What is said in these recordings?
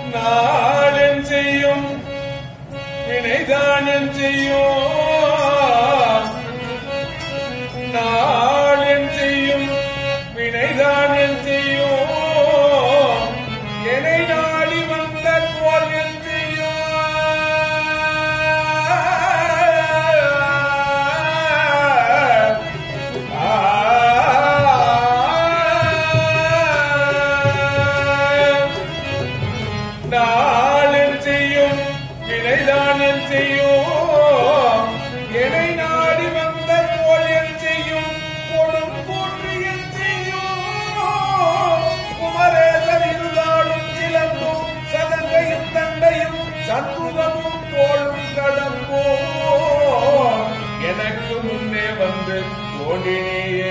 நாளென் செய்யும் வினைதானன் செய்யும் நாளென் செய்யும் வினைதானன் செய்யும் என்னை நாடி வந்த கோல் என் செய்யும் நாளில் செய்யும் வினைதானில் செய்யும் என்னை நாடி வந்த கோழில் செய்யும் கொடும் போற்றியில் செய்யும் குமரேசன் இருளாடும் சிலம்பும் சதங்கையும் தண்டையும் சண்முகமும் தோளும் கடம்போ எனக்கு முன்னே வந்து தோண்டினியே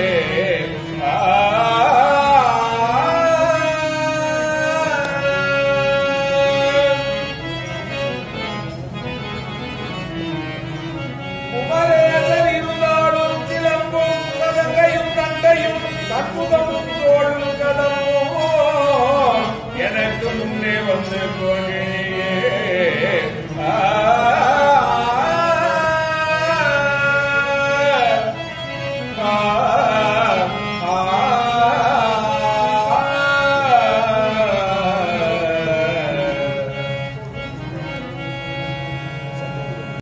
குமரேசன் இருந்தாலும் சிலம்பும் சதங்கையும் தண்டையும் சண்முகமும் தோளும் கடம்போ எனக்கு முன்னே வந்து தோன்றி